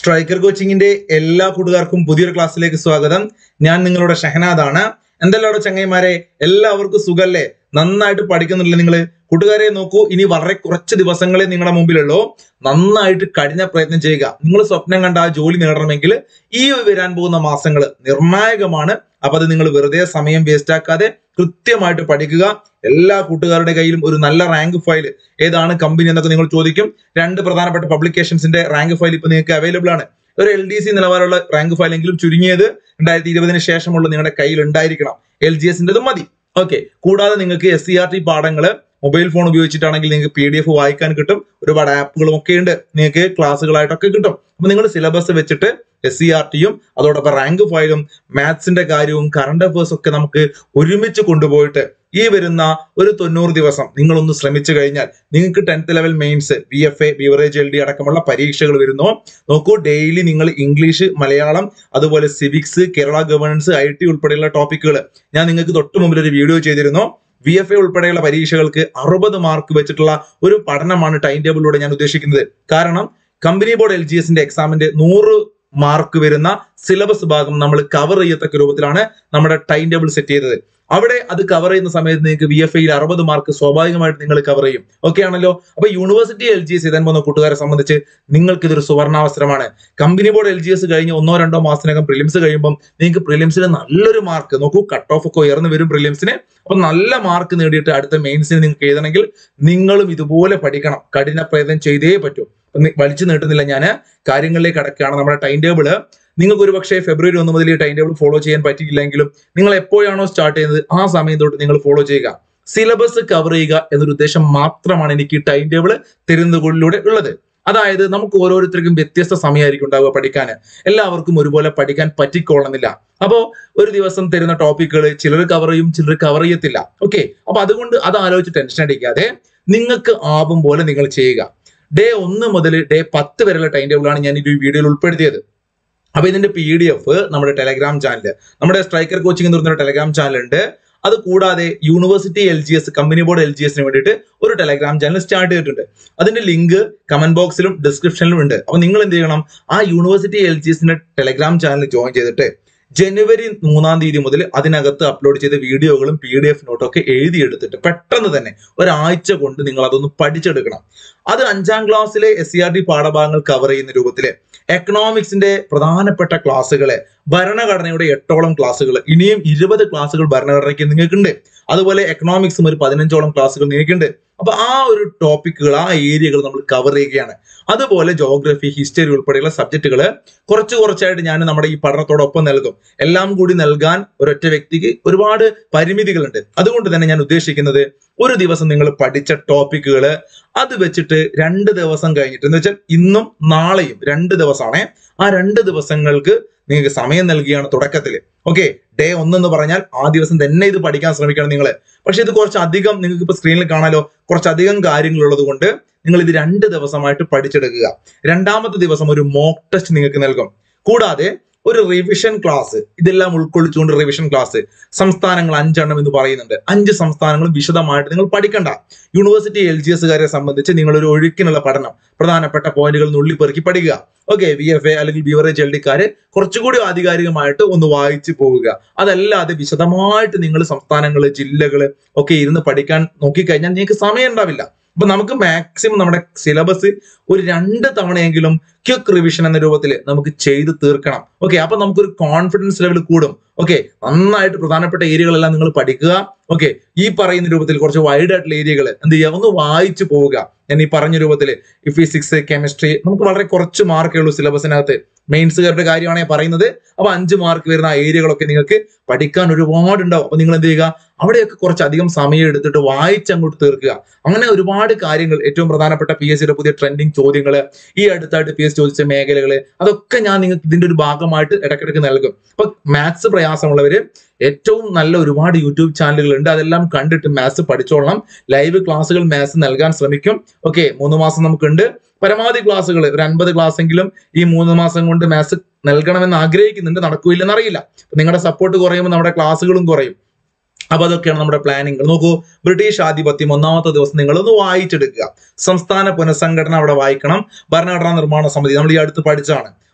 striker കോച്ചിങ്ങിന്റെ എല്ലാ കൂട്ടുകാർക്കും പുതിയൊരു ക്ലാസ്സിലേക്ക് സ്വാഗതം ഞാൻ നിങ്ങളുടെ ഷഹനാദാണ് എന്തെല്ലാടോ ചങ്ങൈമാരെ എല്ലാവർക്കും സുഖല്ലേ നന്നായിട്ട് പഠിക്കുന്നില്ല നിങ്ങൾ കൂട്ടുകാരെ നോക്കൂ ഇനി വളരെ കുറച്ച് ദിവസങ്ങളെ നിങ്ങളുടെ മുമ്പിലുള്ളൂ നന്നായിട്ട് കഠിന പ്രയത്നം ചെയ്യുക നിങ്ങൾ സ്വപ്നം കണ്ട ആ ജോലി നേടണമെങ്കിൽ ഈ വരാൻ പോകുന്ന മാസങ്ങൾ നിർണായകമാണ് അപ്പൊ അത് നിങ്ങൾ വെറുതെ സമയം വേസ്റ്റ് ആക്കാതെ കൃത്യമായിട്ട് പഠിക്കുക എല്ലാ കൂട്ടുകാരുടെ കയ്യിലും ഒരു നല്ല റാങ്ക് ഫയൽ ഏതാണ് കമ്പനി എന്നൊക്കെ നിങ്ങൾ ചോദിക്കും രണ്ട് പ്രധാനപ്പെട്ട പബ്ലിക്കേഷൻസിന്റെ റാങ്ക് ഫയൽ ഇപ്പൊ നിങ്ങൾക്ക് അവൈലബിൾ ആണ് ഒരു എൽ ഡി സി നിലവാരമുള്ള റാങ്ക് ഫയൽ എങ്കിലും ചുരുങ്ങിയത് രണ്ടായിരത്തി ഇരുപതിന് ശേഷമുള്ള നിങ്ങളുടെ കയ്യിൽ ഉണ്ടായിരിക്കണം എൽ ജി എസിൻ്റെതും മതി ഓക്കെ കൂടാതെ നിങ്ങൾക്ക് എസ് സി ആർ ടി പാഠങ്ങൾ മൊബൈൽ ഫോൺ ഉപയോഗിച്ചിട്ടാണെങ്കിൽ നിങ്ങൾക്ക് പി ഡി എഫ് വായിക്കാൻ കിട്ടും ഒരുപാട് ആപ്പുകളും ഒക്കെ ഉണ്ട് നിങ്ങൾക്ക് ക്ലാസ്സുകളായിട്ടൊക്കെ കിട്ടും അപ്പൊ നിങ്ങൾ സിലബസ് വെച്ചിട്ട് എസ് സി ആർ ടിയും അതോടൊപ്പം റാങ്ക് ഫയലും മാത്സിന്റെ കാര്യവും കറണ്ട് അഫേഴ്സ് ഒക്കെ നമുക്ക് ഒരുമിച്ച് കൊണ്ടുപോയിട്ട് ഈ വരുന്ന ഒരു തൊണ്ണൂറ് ദിവസം നിങ്ങളൊന്ന് ശ്രമിച്ചു കഴിഞ്ഞാൽ നിങ്ങൾക്ക് tenth level mains B F A beverage L D അടക്കമുള്ള പരീക്ഷകൾ വരുന്നു നോക്കൂ ഡെയിലി നിങ്ങൾ ഇംഗ്ലീഷ് മലയാളം അതുപോലെ civics Kerala governance I T ഉൾപ്പെടെയുള്ള ടോപ്പിക്കുകൾ ഞാൻ നിങ്ങൾക്ക് തൊട്ട് മുമ്പിൽ ഒരു വീഡിയോ ചെയ്തിരുന്നു വി എഫ് എ ഉൾപ്പെടെയുള്ള പരീക്ഷകൾക്ക് അറുപത് മാർക്ക് വെച്ചിട്ടുള്ള ഒരു പഠനമാണ് ടൈം ടേബിളിലൂടെ ഞാൻ ഉദ്ദേശിക്കുന്നത് കാരണം കമ്പനി ബോർഡ് എൽ ജി എസിന്റെ എക്സാമിന്റെ നൂറ് മാർക്ക് വരുന്ന സിലബസ് ഭാഗം നമ്മൾ കവർ ചെയ്യത്തക്ക രൂപത്തിലാണ് നമ്മുടെ ടൈം ടേബിൾ സെറ്റ് ചെയ്തത് അവിടെ അത് കവർ ചെയ്യുന്ന സമയത്ത് നിങ്ങൾക്ക് വി എഫ് ഐയിൽ അറുപത് മാർക്ക് സ്വാഭാവികമായിട്ട് നിങ്ങൾ കവർ ചെയ്യും ഓക്കെ ആണല്ലോ അപ്പൊ യൂണിവേഴ്സിറ്റി എൽ ജി എസ് എഴുതാൻ പോകുന്ന കൂട്ടുകാരെ സംബന്ധിച്ച് നിങ്ങൾക്ക് ഇതൊരു സുവർണാവസരമാണ് company board L G S കഴിഞ്ഞ് ഒന്നോ രണ്ടോ മാസത്തിനകം പ്രിലിംസ് കഴിയുമ്പോൾ നിങ്ങൾക്ക് പ്രിലിംസിന് നല്ലൊരു മാർക്ക് നോക്കൂ കട്ട് ഓഫ് ഒക്കെ ഉയർന്നു വരും പ്രിലിംസിന് അപ്പൊ നല്ല മാർക്ക് നേടിയിട്ട് അടുത്ത മെയിൻസിന് നിങ്ങൾക്ക് എഴുതണമെങ്കിൽ നിങ്ങളും ഇതുപോലെ പഠിക്കണം കഠിന പ്രയത്നം ചെയ്തേ പറ്റൂ അപ്പൊ നി- വലിച്ചു നീട്ടുന്നില്ല ഞാൻ കാര്യങ്ങളിലേക്ക് അടക്കുകയാണ് നമ്മുടെ ടൈം ടേബിള് നിങ്ങൾക്ക് ഒരു പക്ഷേ ഫെബ്രുവരി ഒന്ന് മുതൽ ഈ ടൈം ടേബിൾ ഫോളോ ചെയ്യാൻ പറ്റിയില്ലെങ്കിലും നിങ്ങൾ എപ്പോഴാണോ സ്റ്റാർട്ട് ചെയ്യുന്നത് ആ സമയം തൊട്ട് നിങ്ങൾ ഫോളോ ചെയ്യുക സിലബസ് കവർ ചെയ്യുക എന്നൊരു ഉദ്ദേശം മാത്രമാണ് എനിക്ക് ഈ ടൈം ടേബിൾ തരുന്നതിലൂടെ ഉള്ളത് അതായത് നമുക്ക് ഓരോരുത്തർക്കും വ്യത്യസ്ത സമയമായിരിക്കും ഉണ്ടാവുക പഠിക്കാൻ എല്ലാവർക്കും ഒരുപോലെ പഠിക്കാൻ പറ്റിക്കൊള്ളുന്നില്ല അപ്പോ ഒരു ദിവസം തരുന്ന ടോപ്പിക്കുകൾ ചിലർ കവർ ചെയ്യും ചിലർ കവർ ചെയ്യത്തില്ല ഓക്കെ അപ്പൊ അതുകൊണ്ട് അത് ആലോചിച്ച് ടെൻഷൻ അടിക്കാതെ നിങ്ങൾക്ക് ആവും പോലെ നിങ്ങൾ ചെയ്യുക ഡേ ഒന്ന് മുതൽ ഡേ പത്ത് വരെയുള്ള ടൈം ടേബിളാണ് ഞാൻ ഈ വീഡിയോയിൽ ഉൾപ്പെടുത്തിയത് അപ്പൊ ഇതിന്റെ പി ഡി എഫ് നമ്മുടെ ടെലഗ്രാം ചാനൽ നമ്മുടെ സ്ട്രൈക്കർ കോച്ചിങ് എന്ന് പറയുന്ന ടെലഗ്രാം ചാനൽ ഉണ്ട് അത് കൂടാതെ university L G S company board L G എസിന് വേണ്ടിയിട്ട് ഒരു ടെലഗ്രാം ചാനൽ സ്റ്റാർട്ട് ചെയ്തിട്ടുണ്ട് അതിന്റെ ലിങ്ക് കമന്റ് ബോക്സിലും ഡിസ്ക്രിപ്ഷനിലും ഉണ്ട് അപ്പൊ നിങ്ങൾ എന്ത് ചെയ്യണം ആ യൂണിവേഴ്സിറ്റി എൽ ജി എസിന്റെ ടെലഗ്രാം ചാനൽ ജോയിൻ ചെയ്തിട്ട് ജനുവരി മൂന്നാം തീയതി മുതൽ അതിനകത്ത് അപ്ലോഡ് ചെയ്ത വീഡിയോകളും പി ഡി എഫ് നോട്ടും ഒക്കെ എഴുതിയെടുത്തിട്ട് പെട്ടെന്ന് തന്നെ ഒരാഴ്ച കൊണ്ട് നിങ്ങൾ അതൊന്ന് പഠിച്ചെടുക്കണം അത് അഞ്ചാം ക്ലാസ്സിലെ എസ് സി ആർ ടി പാഠഭാഗങ്ങൾ കവർ ചെയ്യുന്ന രൂപത്തില് എക്കണോമിക്സിന്റെ പ്രധാനപ്പെട്ട ക്ലാസ്സുകളെ ഭരണഘടനയുടെ എട്ടോളം ക്ലാസ്സുകൾ ഇനിയും ഇരുപത് ക്ലാസ്സുകൾ ഭരണഘടനയ്ക്ക് നിങ്ങൾക്കുണ്ട് അതുപോലെ എക്കണോമിക്സും ഒരു പതിനഞ്ചോളം ക്ലാസ്സുകൾ നിങ്ങൾക്കുണ്ട് അപ്പൊ ആ ഒരു ടോപ്പിക്കുകൾ ആ ഏരിയകൾ നമ്മൾ കവർ ചെയ്യുകയാണ് അതുപോലെ ജോഗ്രഫി ഹിസ്റ്ററി ഉൾപ്പെടെയുള്ള സബ്ജക്റ്റുകൾ കുറച്ച് കുറച്ചായിട്ട് ഞാൻ നമ്മുടെ ഈ പഠനത്തോടൊപ്പം നൽകും എല്ലാം കൂടി നൽകാൻ ഒരൊറ്റ വ്യക്തിക്ക് ഒരുപാട് പരിമിതികളുണ്ട് അതുകൊണ്ട് തന്നെ ഞാൻ ഉദ്ദേശിക്കുന്നത് ഒരു ദിവസം നിങ്ങൾ പഠിച്ച ടോപ്പിക്കുകൾ അത് വെച്ചിട്ട് രണ്ട് ദിവസം കഴിഞ്ഞിട്ട് എന്ന് വെച്ചാൽ ഇന്നും നാളെയും രണ്ട് ദിവസമാണേ ആ രണ്ട് ദിവസങ്ങൾക്ക് നിങ്ങൾക്ക് സമയം നൽകിയാണ് തുടക്കത്തിൽ ഓക്കെ ഡേ ഒന്നെന്ന് പറഞ്ഞാൽ ആ ദിവസം തന്നെ ഇത് പഠിക്കാൻ ശ്രമിക്കണം നിങ്ങൾ പക്ഷെ ഇത് കുറച്ച് അധികം നിങ്ങൾക്ക് ഇപ്പൊ സ്ക്രീനിൽ കാണാലോ കുറച്ചധികം കാര്യങ്ങൾ ഉള്ളത് കൊണ്ട് നിങ്ങൾ ഇത് രണ്ട് ദിവസമായിട്ട് പഠിച്ചെടുക്കുക രണ്ടാമത്തെ ദിവസം ഒരു മോക്ക് ടെസ്റ്റ് നിങ്ങൾക്ക് നൽകും കൂടാതെ ഒരു റിവിഷൻ ക്ലാസ് ഇതെല്ലാം ഉൾക്കൊള്ളിച്ചുകൊണ്ട് റിവിഷൻ ക്ലാസ് സംസ്ഥാനങ്ങൾ അഞ്ചെണ്ണം എന്ന് പറയുന്നുണ്ട് അഞ്ച് സംസ്ഥാനങ്ങളും വിശദമായിട്ട് നിങ്ങൾ പഠിക്കണ്ട യൂണിവേഴ്സിറ്റി എൽ ജി എസുകാരെ സംബന്ധിച്ച് നിങ്ങൾ ഒരു ഒഴുക്കിനുള്ള പഠനം പ്രധാനപ്പെട്ട പോയിന്റുകൾ നുള്ളിപ്പെറുക്കി പഠിക്കുക ഓക്കെ വി എഫ് എ അല്ലെങ്കിൽ ബിവറേജ് എൽ ഡിക്കാര് കുറച്ചുകൂടി ആധികാരികമായിട്ട് ഒന്ന് വായിച്ചു പോവുക അതല്ലാതെ വിശദമായിട്ട് നിങ്ങൾ സംസ്ഥാനങ്ങള് ജില്ലകള് ഒക്കെ ഇരുന്ന് പഠിക്കാൻ നോക്കിക്കഴിഞ്ഞാൽ നിങ്ങൾക്ക് സമയം ഉണ്ടാവില്ല അപ്പൊ നമുക്ക് മാക്സിമം നമ്മുടെ സിലബസ് ഒരു രണ്ട് തവണയെങ്കിലും ക്വിക്ക് റിവിഷൻ എന്ന രൂപത്തിൽ നമുക്ക് ചെയ്ത് തീർക്കണം ഓക്കെ അപ്പൊ നമുക്കൊരു കോൺഫിഡൻസ് ലെവൽ കൂടും ഓക്കെ നന്നായിട്ട് പ്രധാനപ്പെട്ട ഏരിയകളെല്ലാം നിങ്ങൾ പഠിക്കുക ഓക്കെ ഈ പറയുന്ന രൂപത്തിൽ കുറച്ച് വൈഡ് ആയിട്ടുള്ള ഏരിയകൾ എന്ത് ചെയ്യുക ഒന്ന് വായിച്ചു പോവുക ഞാൻ ഈ പറഞ്ഞ രൂപത്തിൽ ഫിസിക്സ് കെമിസ്ട്രി നമുക്ക് വളരെ കുറച്ച് മാർക്കേ ഉള്ളൂ സിലബസിനകത്ത് മെയിൻസുകാരുടെ കാര്യമാണ് ഞാൻ പറയുന്നത് അപ്പൊ അഞ്ച് മാർക്ക് വരുന്ന ആ ഏരിയകളൊക്കെ നിങ്ങൾക്ക് പഠിക്കാൻ ഒരുപാട് ഉണ്ടാവും അപ്പൊ നിങ്ങൾ എന്ത് ചെയ്യുക അവിടെയൊക്കെ കുറച്ചധികം സമയം എടുത്തിട്ട് വായിച്ച് അങ്ങോട്ട് തീർക്കുക അങ്ങനെ ഒരുപാട് കാര്യങ്ങൾ ഏറ്റവും പ്രധാനപ്പെട്ട പി എസ് സിയുടെ പുതിയ ട്രെൻഡിങ് ചോദ്യങ്ങൾ ഈ അടുത്തായിട്ട് പി എസ് ചോദിച്ച മേഖലകൾ അതൊക്കെ ഞാൻ നിങ്ങൾക്ക് ഇതിന്റെ ഒരു ഭാഗമായിട്ട് ഇടയ്ക്കിടയ്ക്ക് നൽകും അപ്പൊ മാത്സ് പ്രയാസമുള്ളവര് ഏറ്റവും നല്ല ഒരുപാട് യൂട്യൂബ് ചാനലുകൾ ഉണ്ട് അതെല്ലാം കണ്ടിട്ട് മാത്സ് പഠിച്ചോളണം ലൈവ് ക്ലാസ്സുകൾ മാത്സ് നൽകാൻ ശ്രമിക്കും ഓക്കെ മൂന്ന് മാസം നമുക്കുണ്ട് പരമാവധി ക്ലാസ്സുകൾ ഒരു അൻപത് ക്ലാസ് എങ്കിലും ഈ മൂന്ന് മാസം കൊണ്ട് മാത്സ് നൽകണമെന്ന് ആഗ്രഹിക്കുന്നുണ്ട് നടക്കൂല്ലെന്ന് അറിയില്ല അപ്പൊ നിങ്ങളുടെ സപ്പോർട്ട് കുറയുമ്പോൾ നമ്മുടെ ക്ലാസ്സുകളും കുറയും അപ്പൊ അതൊക്കെയാണ് നമ്മുടെ പ്ലാനിങ് നോക്കൂ ബ്രിട്ടീഷ് ആധിപത്യം ഒന്നാമത്തെ ദിവസം നിങ്ങൾ ഒന്ന് വായിച്ചെടുക്കുക സംസ്ഥാന പുനഃസംഘടന അവിടെ വായിക്കണം ഭരണഘടനാ നിർമ്മാണ സമിതി നമ്മൾ ഈ അടുത്ത് പഠിച്ചാണ്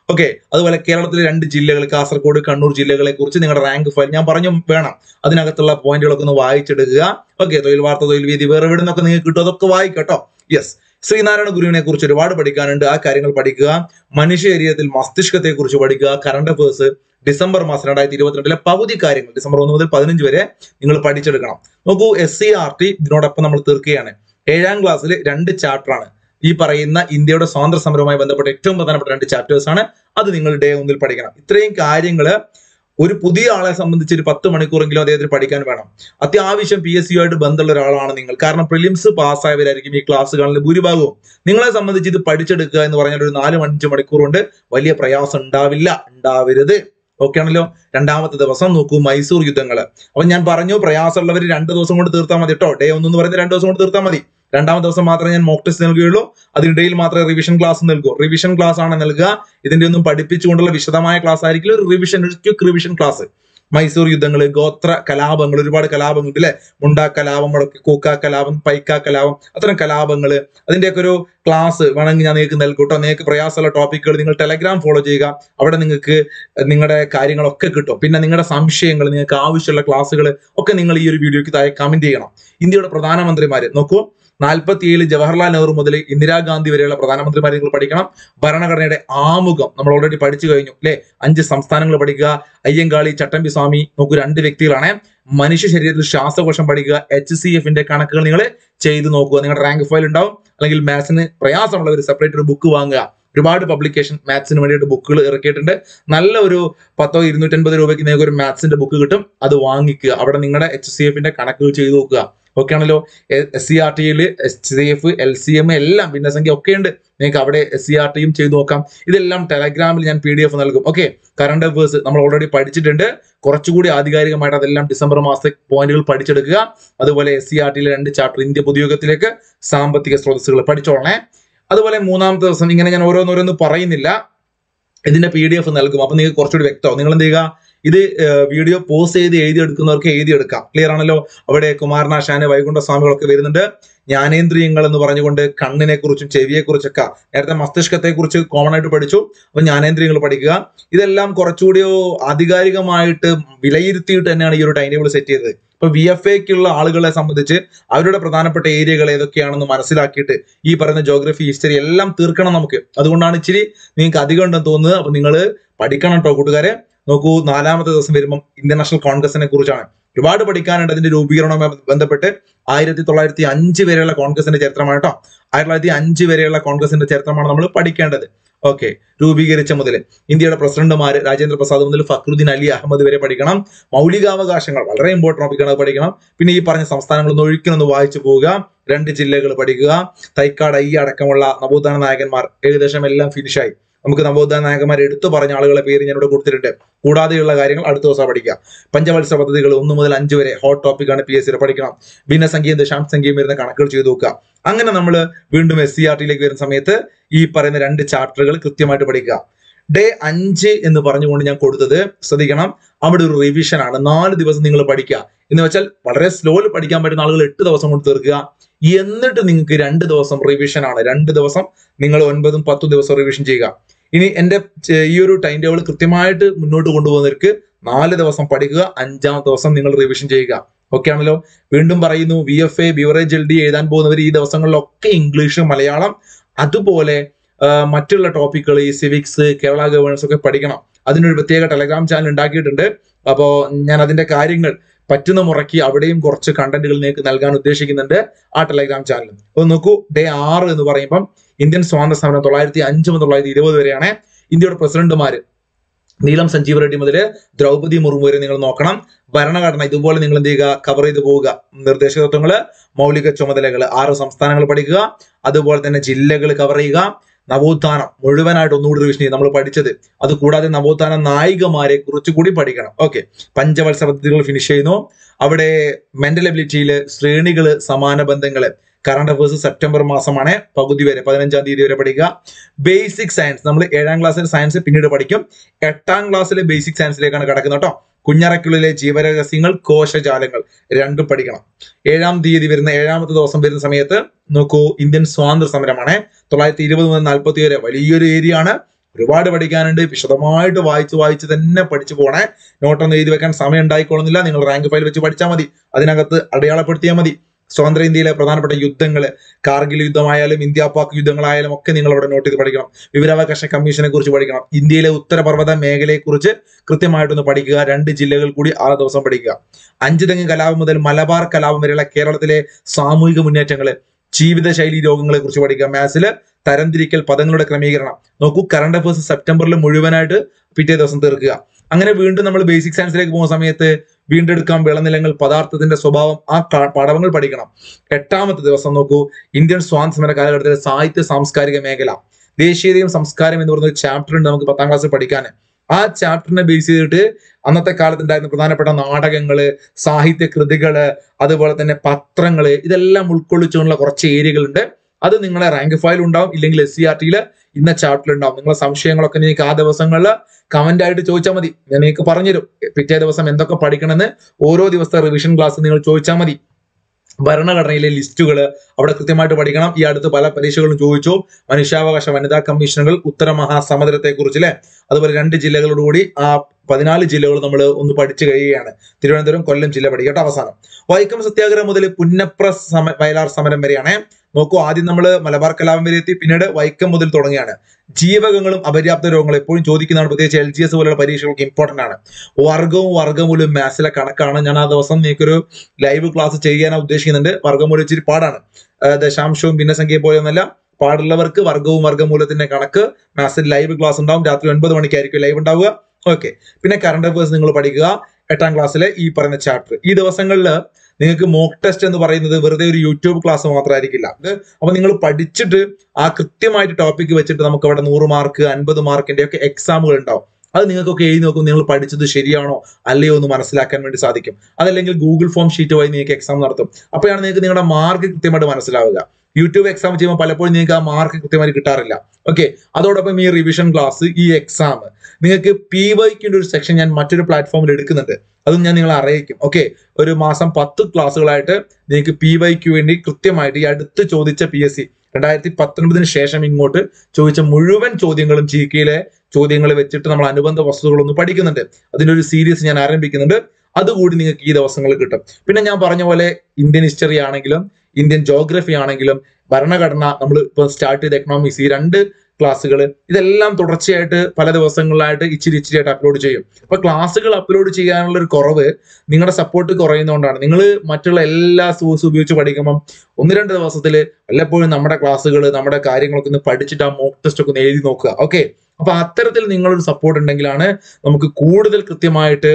ഓക്കെ അതുപോലെ കേരളത്തിലെ രണ്ട് ജില്ലകൾ കാസർഗോഡ് കണ്ണൂർ ജില്ലകളെ കുറിച്ച് നിങ്ങളുടെ റാങ്ക് ഫയൽ ഞാൻ പറഞ്ഞു വേണം അതിനകത്തുള്ള പോയിന്റുകളൊക്കെ ഒന്ന് വായിച്ചെടുക്കുക ഓക്കെ തൊഴിൽ വാർത്ത തൊഴിൽ വീതി വേറെ എവിടെ നിന്നൊക്കെ നിങ്ങൾക്ക് കിട്ടും അതൊക്കെ വായിക്കട്ടോ യെസ് ശ്രീനാരായണ ഗുരുവിനെ കുറിച്ച് ഒരുപാട് പഠിക്കാനുണ്ട് ആ കാര്യങ്ങൾ പഠിക്കുക മനുഷ്യ ശരീരത്തിൽ മസ്തിഷ്കത്തെ കുറിച്ച് പഠിക്കുക കറണ്ട് അഫേഴ്സ് ഡിസംബർ മാസം രണ്ടായിരത്തി ഇരുപത്തിരണ്ടിലെ പകുതി കാര്യങ്ങൾ ഡിസംബർ ഒന്ന് മുതൽ പതിനഞ്ച് വരെ നിങ്ങൾ പഠിച്ചെടുക്കണം നോക്കൂ എസ് സി ആർ ടി ഇതിനോടൊപ്പം നമ്മൾ തീർക്കുകയാണ് ഏഴാം ക്ലാസ്സിൽ രണ്ട് ചാപ്റ്റർ ആണ് ഈ പറയുന്ന ഇന്ത്യയുടെ സ്വാതന്ത്ര്യ സമരവുമായി ബന്ധപ്പെട്ട ഏറ്റവും പ്രധാനപ്പെട്ട രണ്ട് ചാപ്റ്റേഴ്സ് ആണ് അത് നിങ്ങൾ ഡേ ഒന്നിൽ പഠിക്കണം ഇത്രയും കാര്യങ്ങൾ ഒരു പുതിയ ആളെ സംബന്ധിച്ച് ഒരു പത്ത് മണിക്കൂറെങ്കിലും അദ്ദേഹത്തിന് പഠിക്കാൻ വേണം അത്യാവശ്യം പി എസ് സി ആയിട്ട് ബന്ധമുള്ള ഒരാളാണ് നിങ്ങൾ കാരണം പ്രിലിംസ് പാസ്സായവരായിരിക്കും ഈ ക്ലാസ്സുകളിൽ ഭൂരിഭാഗവും നിങ്ങളെ സംബന്ധിച്ച് ഇത് പഠിച്ചെടുക്കുക എന്ന് പറഞ്ഞാൽ ഒരു നാല് അഞ്ച് മണിക്കൂർ കൊണ്ട് വലിയ പ്രയാസം ഉണ്ടാവില്ല ഉണ്ടാവരുത് ഓക്കെ ആണല്ലോ രണ്ടാമത്തെ ദിവസം നോക്കൂ മൈസൂർ യുദ്ധങ്ങള് അപ്പൊ ഞാൻ പറഞ്ഞു പ്രയാസമുള്ളവർ രണ്ട് ദിവസം കൊണ്ട് തീർത്താൽ മതി കേട്ടോ ഡേ ഒന്നെന്ന് പറയുന്നത് രണ്ട് ദിവസം കൊണ്ട് തീർത്താൽ മതി രണ്ടാമത്തെ ദിവസം മാത്രമേ ഞാൻ മോക്ക് ടെസ്റ്റ് നൽകുകയുള്ളൂ അതിനിടയിൽ മാത്രമേ റിവിഷൻ ക്ലാസ് നൽകൂ റിവിഷൻ ക്ലാസ് ആണ് നൽകുക ഇതിന്റെ ഒന്നും പഠിപ്പിച്ചുകൊണ്ടുള്ള വിശദമായ ക്ലാസ് ആയിരിക്കില്ല ഒരു റിവിഷൻ ഒരു ക്വിക്ക് റിവിഷൻ ക്ലാസ് മൈസൂർ യുദ്ധങ്ങൾ ഗോത്ര കലാപങ്ങൾ ഒരുപാട് കലാപങ്ങൾ അല്ലെ മുണ്ട കലാപം മുടക്കി കൂക്ക കലാപം പൈക്ക കലാപം അത്തരം കലാപങ്ങൾ അതിന്റെയൊക്കെ ഒരു ക്ലാസ് വേണമെങ്കിൽ ഞാൻ നിങ്ങൾക്ക് നൽകും കേട്ടോ നിങ്ങൾക്ക് പ്രയാസമുള്ള ടോപ്പിക്കുകൾ നിങ്ങൾ ടെലഗ്രാം ഫോളോ ചെയ്യുക അവിടെ നിങ്ങൾക്ക് നിങ്ങളുടെ കാര്യങ്ങളൊക്കെ കിട്ടും പിന്നെ നിങ്ങളുടെ സംശയങ്ങൾ നിങ്ങൾക്ക് ആവശ്യമുള്ള ക്ലാസ്സുകൾ ഒക്കെ നിങ്ങൾ ഈ ഒരു വീഡിയോയ്ക്ക് താഴെ കമന്റ് ചെയ്യണം ഇന്ത്യയുടെ പ്രധാനമന്ത്രിമാര് നോക്കൂ നാൽപ്പത്തിയേഴ് ജവഹർലാൽ നെഹ്റു മുതൽ ഇന്ദിരാഗാന്ധി വരെയുള്ള പ്രധാനമന്ത്രിമാരെ നിങ്ങൾ പഠിക്കണം ഭരണഘടനയുടെ ആമുഖം നമ്മൾ ഓൾറെഡി പഠിച്ചു കഴിഞ്ഞു അല്ലെ അഞ്ച് സംസ്ഥാനങ്ങൾ പഠിക്കുക അയ്യങ്കാളി ചട്ടമ്പി സ്വാമി നോക്കൂ രണ്ട് വ്യക്തികളാണ് മനുഷ്യ ശരീരത്തിൽ ശ്വാസകോശം പഠിക്കുക എച്ച് സി എഫിന്റെ കണക്കുകൾ നിങ്ങൾ ചെയ്ത് നോക്കുക നിങ്ങളുടെ റാങ്ക് ഫയൽ ഉണ്ടാവും അല്ലെങ്കിൽ മാത്സിന് പ്രയാസമുള്ളവർ സെപ്പറേറ്റ് ഒരു ബുക്ക് വാങ്ങുക ഒരുപാട് പബ്ലിക്കേഷൻ മാത്സിന് വേണ്ടിയിട്ട് ബുക്കുകൾ ഇറക്കിയിട്ടുണ്ട് നല്ല ഒരു പത്തോ ഇരുന്നൂറ്റൻപത് രൂപയ്ക്ക് നിങ്ങൾക്ക് ഒരു മാത്സിന്റെ ബുക്ക് കിട്ടും അത് വാങ്ങിക്കുക അവിടെ നിങ്ങളുടെ എച്ച് സി എഫിന്റെ കണക്കുകൾ ചെയ്ത് നോക്കുക ഓക്കെ ആണല്ലോ എസ് സി ആർ ടിയിൽ S C F L C M എല്ലാം ഭിന്നസംഖ്യ ഒക്കെ ഉണ്ട് നിങ്ങൾക്ക് അവിടെ എസ് സി ആർ ടിയും ചെയ്തു നോക്കാം ഇതെല്ലാം ടെലഗ്രാമിൽ ഞാൻ പി ഡി എഫ് നൽകും ഓക്കെ കറണ്ട് അഫേഴ്സ് നമ്മൾ ഓൾറെഡി പഠിച്ചിട്ടുണ്ട് കുറച്ചുകൂടി ആധികാരികമായിട്ട് അതെല്ലാം ഡിസംബർ മാസത്തെ പോയിന്റുകൾ പഠിച്ചെടുക്കുക അതുപോലെ എസ് സി ആർ ടിയിലെ രണ്ട് ചാപ്റ്റർ ഇന്ത്യ പുതുയുഗത്തിലേക്ക് സാമ്പത്തിക സ്രോതസ്സുകൾ പഠിച്ചോളണേ അതുപോലെ മൂന്നാമത്തെ ദിവസം ഇങ്ങനെ ഞാൻ ഓരോന്നോരോന്ന് പറയുന്നില്ല ഇതിന്റെ പി ഡി എഫ് നൽകും അപ്പൊ നിങ്ങൾക്ക് കുറച്ചുകൂടി വ്യക്തമാവും നിങ്ങൾ എന്ത് ചെയ്യുക ഇത് വീഡിയോ പോസ്റ്റ് ചെയ്ത് എഴുതിയെടുക്കുന്നവർക്ക് എഴുതിയെടുക്കാം ക്ലിയർ ആണല്ലോ അവിടെ കുമാരനാശാന് വൈകുണ്ഠ സ്വാമികളൊക്കെ വരുന്നുണ്ട് ജ്ഞാനേന്ദ്രിയങ്ങൾ എന്ന് പറഞ്ഞുകൊണ്ട് കണ്ണിനെ കുറിച്ചും ചെവിയെ കുറിച്ചൊക്കെ നേരത്തെ മസ്തിഷ്കത്തെ കുറിച്ച് കോമൺ ആയിട്ട് പഠിച്ചു അപ്പൊ ജ്ഞാനേന്ദ്രിയങ്ങൾ പഠിക്കുക ഇതെല്ലാം കുറച്ചുകൂടി ആധികാരികമായിട്ട് വിലയിരുത്തിയിട്ട് തന്നെയാണ് ഈ ഒരു ടൈം ടേബിൾ സെറ്റ് ചെയ്തത് ഇപ്പൊ വി എഫ് എക്കുള്ള ആളുകളെ സംബന്ധിച്ച് അവരുടെ പ്രധാനപ്പെട്ട ഏരിയകൾ ഏതൊക്കെയാണെന്ന് മനസ്സിലാക്കിയിട്ട് ഈ പറയുന്ന ജോഗ്രഫി ഹിസ്റ്ററി എല്ലാം തീർക്കണം നമുക്ക് അതുകൊണ്ടാണ് ഇച്ചിരി നിങ്ങൾക്ക് അധികം ഉണ്ടെന്ന് തോന്നുന്നത് അപ്പൊ നിങ്ങൾ പഠിക്കണം കേട്ടോ കൂട്ടുകാരെ നോക്കൂ നാലാമത്തെ ദിവസം വരുമ്പം ഇന്റർനാഷണൽ കോൺഗ്രസിനെ കുറിച്ചാണ് ഒരുപാട് പഠിക്കാനുണ്ട് അതിന്റെ രൂപീകരണവുമായി ബന്ധപ്പെട്ട് ആയിരത്തി തൊള്ളായിരത്തി അഞ്ച് വരെയുള്ള കോൺഗ്രസിന്റെ ചരിത്രമാണ് കേട്ടോ ആയിരത്തി തൊള്ളായിരത്തി അഞ്ച് വരെയുള്ള കോൺഗ്രസിന്റെ ചരിത്രമാണ് നമ്മൾ പഠിക്കേണ്ടത് ഓക്കെ രൂപീകരിച്ച മുതൽ ഇന്ത്യയുടെ പ്രസിഡന്റുമാര് രാജേന്ദ്ര പ്രസാദ് മുതൽ ഫക്രുദ്ദീൻ അലി അഹമ്മദ് വരെ പഠിക്കണം മൗലികാവകാശങ്ങൾ വളരെ ഇമ്പോർട്ടൻ്റ് ടോപ്പിക്കാണ് അത് പഠിക്കണം പിന്നെ ഈ പറഞ്ഞ സംസ്ഥാനങ്ങളൊന്ന് ഒഴുക്കിനൊന്ന് വായിച്ചു പോവുക രണ്ട് ജില്ലകൾ പഠിക്കുക തൈക്കാട് അയ്യ അടക്കമുള്ള നവോത്ഥാന നായകന്മാർ ഏകദേശം എല്ലാം ഫിനിഷായി നമുക്ക് നവോത്ഥാന നായകന്മാർ എടുത്തു പറഞ്ഞ ആളുകളെ പേര് ഞാൻ ഇവിടെ കൊടുത്തിട്ടുണ്ട് കൂടാതെയുള്ള കാര്യങ്ങൾ അടുത്ത ദിവസം പഠിക്കാം പഞ്ചവത്സര പദ്ധതികൾ ഒന്ന് മുതൽ അഞ്ച് വരെ ഹോട്ട് ടോപ്പിക്കാണ് പി എസ് സിയുടെ പഠിക്കണം ഭിന്നസംഖ്യയും ദശാംശസംഖ്യയും വരുന്ന കണക്കുകൾ ചെയ്തു നോക്കുക അങ്ങനെ നമ്മൾ വീണ്ടും എസ് സി ആർ ടിയിലേക്ക് വരുന്ന സമയത്ത് ഈ പറയുന്ന രണ്ട് ചാപ്റ്ററുകൾ കൃത്യമായിട്ട് പഠിക്കുക ഡേ അഞ്ച് എന്ന് പറഞ്ഞുകൊണ്ട് ഞാൻ കൊടുത്തത് ശ്രദ്ധിക്കണം അവിടെ ഒരു റിവിഷൻ ആണ് നാല് ദിവസം നിങ്ങൾ പഠിക്കുക എന്ന് വെച്ചാൽ വളരെ സ്ലോയിൽ പഠിക്കാൻ പറ്റുന്ന ആളുകൾ എട്ട് ദിവസം കൊണ്ട് തീർക്കുക എന്നിട്ട് നിങ്ങൾക്ക് രണ്ട് ദിവസം റിവിഷൻ ആണ് രണ്ട് ദിവസം നിങ്ങൾ ഒൻപതും പത്തും ദിവസം റിവിഷൻ ചെയ്യുക ഇനി എന്റെ ഈ ഒരു ടൈം ടേബിൾ കൃത്യമായിട്ട് മുന്നോട്ട് കൊണ്ടുപോകുന്നവർക്ക് നാല് ദിവസം പഠിക്കുക അഞ്ചാമത്തെ ദിവസം നിങ്ങൾ റിവിഷൻ ചെയ്യുക ഓക്കെ ആണല്ലോ വീണ്ടും പറയുന്നു V F A beverage L D എഴുതാൻ പോകുന്നവർ ഈ ദിവസങ്ങളിലൊക്കെ ഇംഗ്ലീഷ് മലയാളം അതുപോലെ മറ്റുള്ള ടോപ്പിക്കുകൾ ഈ സിവിക്സ് കേരള ഗവേണൻസ് ഒക്കെ പഠിക്കണം അതിനൊരു പ്രത്യേക ടെലഗ്രാം ചാനൽ ഉണ്ടാക്കിയിട്ടുണ്ട് അപ്പോൾ ഞാൻ അതിന്റെ കാര്യങ്ങൾ പറ്റുന്ന മുറയ്ക്ക് അവിടെയും കുറച്ച് കണ്ടന്റുകൾ നിങ്ങൾക്ക് നൽകാൻ ഉദ്ദേശിക്കുന്നുണ്ട് ആ ടെലഗ്രാം ചാനലും അപ്പോൾ നോക്കൂ ഡേ ആറ് എന്ന് പറയുമ്പം ഇന്ത്യൻ സ്വാതന്ത്ര്യ സമരം തൊള്ളായിരത്തി അഞ്ച് മുതൽ തൊള്ളായിരത്തി ഇരുപത് വരെയാണ് ഇന്ത്യയുടെ പ്രസിഡന്റുമാര് നീലം സഞ്ജീവ് റെഡ്ഡി മുതൽ ദ്രൗപതി മുർമു വരെ നിങ്ങൾ നോക്കണം ഭരണഘടന ഇതുപോലെ നിങ്ങൾ എന്ത് ചെയ്യുക കവർ ചെയ്ത് പോവുക നിർദ്ദേശ തത്വങ്ങള് മൗലിക ചുമതലകൾ ആറ് സംസ്ഥാനങ്ങൾ പഠിക്കുക അതുപോലെ തന്നെ ജില്ലകൾ കവർ ചെയ്യുക നവോത്ഥാനം മുഴുവനായിട്ട് ഒന്നുകൂടി റിവിഷൻ ചെയ്യും നമ്മൾ പഠിച്ചത് അത് കൂടാതെ നവോത്ഥാന നായികമാരെ കുറിച്ചുകൂടി പഠിക്കണം ഓക്കെ പഞ്ചവത്സര പദ്ധതികൾ ഫിനിഷ് ചെയ്യുന്നു അവിടെ മെന്റൽ എബിലിറ്റിയിൽ ശ്രേണികള് സമാന ബന്ധങ്ങള് കറണ്ട് അഫേഴ്സ് സെപ്റ്റംബർ മാസമാണ് പകുതി വരെ പതിനഞ്ചാം തീയതി വരെ പഠിക്കുക ബേസിക് സയൻസ് നമ്മൾ ഏഴാം ക്ലാസ്സിൽ സയൻസ് പിന്നീട് പഠിക്കും എട്ടാം ക്ലാസ്സിലെ ബേസിക് സയൻസിലേക്കാണ് കിടക്കുന്നത് കേട്ടോ കുഞ്ഞറയ്ക്കുള്ളിലെ ജീവരഹസ്യങ്ങൾ കോശജാലങ്ങൾ രണ്ടും പഠിക്കണം ഏഴാം തീയതി വരുന്ന ഏഴാമത്തെ ദിവസം വരുന്ന സമയത്ത് നോക്കൂ ഇന്ത്യൻ സ്വാതന്ത്ര്യ സമരമാണ് തൊള്ളായിരത്തി ഇരുപത് മുതൽ നാൽപ്പത്തി വരെ വലിയൊരു ഏരിയ ആണ് ഒരുപാട് പഠിക്കാനുണ്ട് വിശദമായിട്ട് വായിച്ച് വായിച്ച് തന്നെ പഠിച്ചു പോണേ നോട്ടൊന്നും എഴുതി വെക്കാൻ സമയം ഉണ്ടായിക്കൊള്ളുന്നില്ല നിങ്ങൾ റാങ്ക് ഫയൽ വെച്ച് പഠിച്ചാൽ മതി അതിനകത്ത് അടയാളപ്പെടുത്തിയാൽ മതി സ്വതന്ത്ര ഇന്ത്യയിലെ പ്രധാനപ്പെട്ട യുദ്ധങ്ങൾ കാർഗിൽ യുദ്ധമായാലും ഇന്ത്യ പാക് യുദ്ധങ്ങളായാലും ഒക്കെ നിങ്ങൾ അവിടെ നോട്ട് ചെയ്ത് പഠിക്കണം വിവരാവകാശ കമ്മീഷനെ കുറിച്ച് പഠിക്കണം ഇന്ത്യയിലെ ഉത്തരപർവ്വത മേഖലയെ കുറിച്ച് കൃത്യമായിട്ടൊന്ന് പഠിക്കുക രണ്ട് ജില്ലകൾ കൂടി ആ ദിവസം പഠിക്കുക അഞ്ച് തെങ്ങ് കലാപം മുതൽ മലബാർ കലാപം വരെയുള്ള കേരളത്തിലെ സാമൂഹിക മുന്നേറ്റങ്ങള് ജീവിതശൈലി രോഗങ്ങളെ കുറിച്ച് പഠിക്കുക മാത്സില് തരംതിരിക്കൽ പദങ്ങളുടെ ക്രമീകരണം നോക്കൂ കറണ്ട് അഫേഴ്സ് സെപ്റ്റംബറിൽ മുഴുവനായിട്ട് പിറ്റേ ദിവസം തീർക്കുക അങ്ങനെ വീണ്ടും നമ്മൾ ബേസിക് സയൻസിലേക്ക് പോകുന്ന സമയത്ത് വീണ്ടെടുക്കാം വിളനിലങ്ങൾ പദാർത്ഥത്തിന്റെ സ്വഭാവം ആ ക- പാഠങ്ങൾ പഠിക്കണം എട്ടാമത്തെ ദിവസം നോക്കൂ ഇന്ത്യൻ സ്വാതന്ത്ര്യ സമര കാലഘട്ടത്തിലെ സാഹിത്യ സാംസ്കാരിക മേഖല ദേശീയതയും സംസ്കാരം എന്ന് പറയുന്ന ഒരു ചാപ്റ്റർ ഉണ്ട് നമുക്ക് പത്താം ക്ലാസ്സിൽ പഠിക്കാൻ ആ ചാപ്റ്ററിനെ ബേസ് ചെയ്തിട്ട് അന്നത്തെ കാലത്ത് ഉണ്ടായിരുന്ന പ്രധാനപ്പെട്ട നാടകങ്ങള് സാഹിത്യ കൃതികള് അതുപോലെ തന്നെ പത്രങ്ങള് ഇതെല്ലാം ഉൾക്കൊള്ളിച്ചുകൊണ്ടുള്ള കുറച്ച് ഏരിയകളുണ്ട് അത് നിങ്ങളെ റാങ്ക് ഫയൽ ഉണ്ടാവും ഇല്ലെങ്കിൽ എസ് സി ആർ ടിയിൽ ഇന്ന ചാപ്റ്ററിൽ ഉണ്ടാവും നിങ്ങളെ സംശയങ്ങളൊക്കെ നിങ്ങൾക്ക് ആ ദിവസങ്ങളിൽ കമന്റ് ആയിട്ട് ചോദിച്ചാൽ മതി ഞാൻ നിങ്ങൾക്ക് പറഞ്ഞുതരും പിറ്റേ ദിവസം എന്തൊക്കെ പഠിക്കണമെന്ന് ഓരോ ദിവസത്തെ റിവിഷൻ ക്ലാസ് നിങ്ങൾ ചോദിച്ചാൽ മതി ഭരണഘടനയിലെ ലിസ്റ്റുകൾ അവിടെ കൃത്യമായിട്ട് പഠിക്കണം ഈ അടുത്ത് പല പരീക്ഷകളും ചോദിച്ചു മനുഷ്യാവകാശ വനിതാ കമ്മീഷനുകൾ ഉത്തര മഹാസമുദ്രത്തെ കുറിച്ച് അല്ലെ അതുപോലെ രണ്ട് ജില്ലകളോടുകൂടി ആ പതിനാല് ജില്ലകൾ നമ്മൾ ഒന്ന് പഠിച്ചു കഴിയുകയാണ് തിരുവനന്തപുരം കൊല്ലം ജില്ല പഠിക്കട്ടെ അവസാനം വൈക്കം സത്യാഗ്രഹം മുതൽ പുന്നപ്ര സമ വയലാർ സമരം വരെയാണ് നോക്കൂ ആദ്യം നമ്മൾ മലബാർ കലാപം വരെ എത്തി പിന്നീട് വൈക്കം മുതൽ തുടങ്ങിയാണ് ജീവകങ്ങളും അപര്യാപ്ത രോഗങ്ങളും എപ്പോഴും ചോദിക്കുന്നതാണ് പ്രത്യേകിച്ച് എൽ ജി എസ് പോലുള്ള പരീക്ഷകൾക്ക് ഇമ്പോർട്ടന്റ് ആണ് വർഗവും വർഗമൂലം മാത്സിലെ കണക്കാണ് ഞാൻ ആ ദിവസം നിങ്ങൾക്കൊരു ലൈവ് ക്ലാസ് ചെയ്യാനാണ് ഉദ്ദേശിക്കുന്നുണ്ട് വർഗമൂലം ഇച്ചിരി പാടാണ് ആ, ദശാംശവും ഭിന്നസംഖ്യയെ പോലെയൊന്നല്ല പാടുള്ളവർക്ക് വർഗവും വർഗമൂലത്തിന്റെ കണക്ക് മാത്സിൽ ലൈവ് ക്ലാസ് ഉണ്ടാവും രാത്രി ഒൻപത് മണിക്കായിരിക്കും ലൈവ് ഉണ്ടാവുക ഓക്കെ പിന്നെ കറണ്ട് അഫേഴ്സ് നിങ്ങൾ പഠിക്കുക എട്ടാം ക്ലാസ്സിലെ ഈ പറയുന്ന ചാപ്റ്റർ ഈ ദിവസങ്ങളിൽ നിങ്ങൾക്ക് മോക്ക് ടെസ്റ്റ് എന്ന് പറയുന്നത് വെറുതെ ഒരു യൂട്യൂബ് ക്ലാസ് മാത്രമായിരിക്കില്ല ഇത് അപ്പൊ നിങ്ങൾ പഠിച്ചിട്ട് ആ കൃത്യമായിട്ട് ടോപ്പിക് വെച്ചിട്ട് നമുക്ക് അവിടെ നൂറ് മാർക്ക് അൻപത് മാർക്കിന്റെ ഒക്കെ എക്സാമുകൾ ഉണ്ടാവും അത് നിങ്ങൾക്കൊക്കെ എഴുതി നോക്കും നിങ്ങൾ പഠിച്ചത് ശരിയാണോ അല്ലയോ എന്ന് മനസ്സിലാക്കാൻ വേണ്ടി സാധിക്കും അതല്ലെങ്കിൽ ഗൂഗിൾ ഫോം ഷീറ്റ് വഴി നിങ്ങൾക്ക് എക്സാം നടത്തും അപ്പോഴാണ് നിങ്ങൾക്ക് നിങ്ങളുടെ മാർക്ക് കൃത്യമായിട്ട് മനസ്സിലാവുക യൂട്യൂബ് എക്സാം ചെയ്യുമ്പോൾ പലപ്പോഴും നിങ്ങൾക്ക് ആ മാർക്ക് കൃത്യമായി കിട്ടാറില്ല ഓക്കെ അതോടൊപ്പം ഈ റിവിഷൻ ക്ലാസ് ഈ എക്സാം നിങ്ങൾക്ക് പി വൈക്കിന്റെ ഒരു സെക്ഷൻ ഞാൻ മറ്റൊരു പ്ലാറ്റ്ഫോമിൽ എടുക്കുന്നുണ്ട് അതും ഞാൻ നിങ്ങളെ അറിയിക്കും ഓക്കെ ഒരു മാസം പത്ത് ക്ലാസ്സുകളായിട്ട് നിങ്ങൾക്ക് പി വൈക്ക് വേണ്ടി കൃത്യമായിട്ട് ഈ അടുത്ത് ചോദിച്ച പി എസ് സി രണ്ടായിരത്തി പത്തൊൻപതിന് ശേഷം ഇങ്ങോട്ട് ചോദിച്ച മുഴുവൻ ചോദ്യങ്ങളും ജി കെയിലെ ചോദ്യങ്ങൾ വെച്ചിട്ട് നമ്മൾ അനുബന്ധ വസ്തുതകളൊന്ന് പഠിക്കുന്നുണ്ട് അതിന്റെ ഒരു സീരീസ് ഞാൻ ആരംഭിക്കുന്നുണ്ട് അതുകൂടി നിങ്ങൾക്ക് ഈ ദിവസങ്ങളിൽ കിട്ടും പിന്നെ ഞാൻ പറഞ്ഞ പോലെ ഇന്ത്യൻ ഹിസ്റ്ററി ആണെങ്കിലും ഇന്ത്യൻ ജോഗ്രഫി ആണെങ്കിലും ഭരണഘടന നമ്മൾ ഇപ്പോൾ സ്റ്റാർട്ട് ചെയ്ത എക്കണോമിക്സ് ഈ രണ്ട് ക്ലാസ്സുകൾ ഇതെല്ലാം തുടർച്ചയായിട്ട് പല ദിവസങ്ങളിലായിട്ട് ഇച്ചിരി ഇച്ചിരി ആയിട്ട് അപ്ലോഡ് ചെയ്യും അപ്പൊ ക്ലാസ്സുകൾ അപ്ലോഡ് ചെയ്യാനുള്ള ഒരു കുറവ് നിങ്ങളുടെ സപ്പോർട്ട് കുറയുന്നതുകൊണ്ടാണ് നിങ്ങൾ മറ്റുള്ള എല്ലാ സോഴ്സ് ഉപയോഗിച്ച് പഠിക്കുമ്പം ഒന്ന് രണ്ട് ദിവസത്തിൽ വല്ലപ്പോഴും നമ്മുടെ ക്ലാസ്സുകൾ നമ്മുടെ കാര്യങ്ങളൊക്കെ ഒന്ന് പഠിച്ചിട്ട് ആ മോക്ക് ടെസ്റ്റ് ഒക്കെ ഒന്ന് എഴുതി നോക്കുക ഓക്കെ അപ്പൊ അത്തരത്തിൽ നിങ്ങളൊരു സപ്പോർട്ട് ഉണ്ടെങ്കിലാണ് നമുക്ക് കൂടുതൽ കൃത്യമായിട്ട്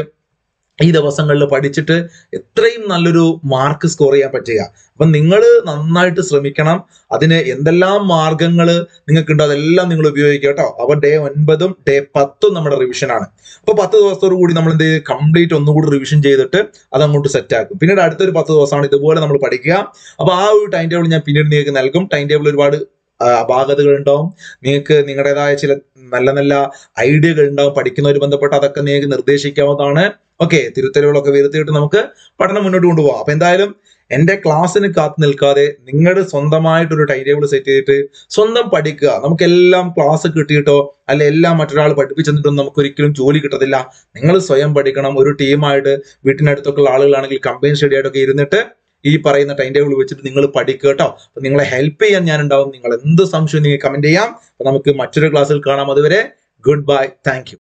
ഈ ദിവസങ്ങളിൽ പഠിച്ചിട്ട് എത്രയും നല്ലൊരു മാർക്ക് സ്കോർ ചെയ്യാൻ പറ്റുക അപ്പൊ നിങ്ങൾ നന്നായിട്ട് ശ്രമിക്കണം അതിന് എന്തെല്ലാം മാർഗങ്ങൾ നിങ്ങൾക്കുണ്ടോ അതെല്ലാം നിങ്ങൾ ഉപയോഗിക്കുക കേട്ടോ അപ്പൊ ഡേ ഒൻപതും ഡേ പത്തും നമ്മുടെ റിവിഷൻ ആണ് അപ്പൊ പത്ത് ദിവസത്തോടു കൂടി നമ്മൾ എന്ത് കംപ്ലീറ്റ് ഒന്നുകൂടി റിവിഷൻ ചെയ്തിട്ട് അത് അങ്ങോട്ട് സെറ്റ് ആക്കും പിന്നീട് അടുത്തൊരു പത്ത് ദിവസമാണ് ഇതുപോലെ നമ്മൾ പഠിക്കുക അപ്പൊ ആ ഒരു ടൈം ടേബിൾ ഞാൻ പിന്നീട് നിങ്ങൾക്ക് നൽകും ടൈം ടേബിൾ ഒരുപാട് ആ, അപാകതകൾ ഉണ്ടാവും നിങ്ങൾക്ക് നിങ്ങളുടേതായ ചില നല്ല നല്ല ഐഡിയകൾ ഉണ്ടാവും പഠിക്കുന്നവർ ബന്ധപ്പെട്ട് അതൊക്കെ നിങ്ങൾക്ക് നിർദ്ദേശിക്കാവുന്നതാണ് ഓക്കെ തിരുത്തലുകളൊക്കെ വരുത്തിയിട്ട് നമുക്ക് പഠനം മുന്നോട്ട് കൊണ്ടുപോകാം അപ്പൊ എന്തായാലും എന്റെ ക്ലാസ്സിന് കാത്തു നിൽക്കാതെ നിങ്ങളുടെ സ്വന്തമായിട്ടൊരു ടൈം ടേബിൾ സെറ്റ് ചെയ്തിട്ട് സ്വന്തം പഠിക്കുക നമുക്കെല്ലാം ക്ലാസ് കിട്ടിയിട്ടോ അല്ല എല്ലാം മറ്റൊരാൾ പഠിപ്പിച്ചെന്നിട്ടൊന്നും നമുക്ക് ഒരിക്കലും ജോലി കിട്ടത്തില്ല നിങ്ങൾ സ്വയം പഠിക്കണം ഒരു ടീമായിട്ട് വീട്ടിനടുത്തൊക്കെ ഉള്ള ആളുകളാണെങ്കിൽ കമ്പൈൻ സ്റ്റഡി ആയിട്ടൊക്കെ ഇരുന്നിട്ട് ഈ പറയുന്ന ടൈം ടേബിൾ വെച്ചിട്ട് നിങ്ങൾ പഠിക്കുക കേട്ടോ അപ്പൊ നിങ്ങളെ ഹെൽപ്പ് ചെയ്യാൻ ഞാൻ ഉണ്ടാവും നിങ്ങൾ എന്ത് സംശയം നിങ്ങൾ കമന്റ് ചെയ്യാം അപ്പൊ നമുക്ക് മറ്റൊരു ക്ലാസ്സിൽ കാണാം അതുവരെ ഗുഡ് ബൈ താങ്ക്